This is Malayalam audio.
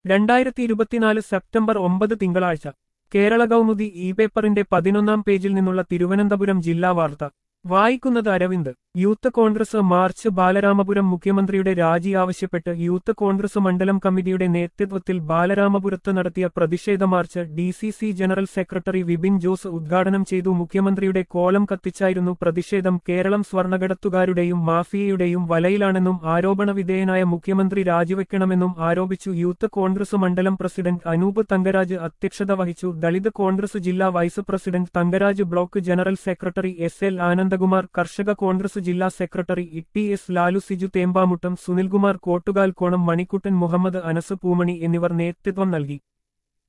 രണ്ടായിരത്തി ഇരുപത്തിനാല് സെപ്റ്റംബർ ഒമ്പത് തിങ്കളാഴ്ച കേരള കൗമുദി ഇ പേപ്പറിന്റെ പതിനൊന്നാം പേജിൽ നിന്നുള്ള തിരുവനന്തപുരം ജില്ലാ വാർത്ത വായിക്കുന്നത് അരവിന്ദ് യൂത്ത് കോൺഗ്രസ് മാർച്ച് ബാലരാമപുരം മുഖ്യമന്ത്രിയുടെ രാജി ആവശ്യപ്പെട്ട് യൂത്ത് കോൺഗ്രസ് മണ്ഡലം കമ്മിറ്റിയുടെ നേതൃത്വത്തിൽ ബാലരാമപുരത്ത് നടത്തിയ പ്രതിഷേധ march D C C general secretary Vipin Jose ഉദ്ഘാടനം ചെയ്തു മുഖ്യമന്ത്രിയുടെ കോലം കത്തിച്ചായിരുന്നു പ്രതിഷേധം കേരളം സ്വർണ്ണകടത്തുകാരുടെയും മാഫിയയുടെയും വലയിലാണെന്നും ആരോപണ വിധേയനായ മുഖ്യമന്ത്രി രാജിവെക്കണമെന്നും ആരോപിച്ചു യൂത്ത് കോൺഗ്രസ് മണ്ഡലം പ്രസിഡന്റ് അനൂപ് തങ്കരാജ് അധ്യക്ഷത വഹിച്ചു ദളിത് കോൺഗ്രസ് ജില്ലാ vice president Thankaraj block general secretary S L Anandakumar Karshaka Congress ജില്ലാ secretary E S Lalu Siju Thembamuttam Sunilkumar Kottukal Konam Manikuttan Muhammad Anas പൂമണി എന്നിവർ നേതൃത്വം നൽകി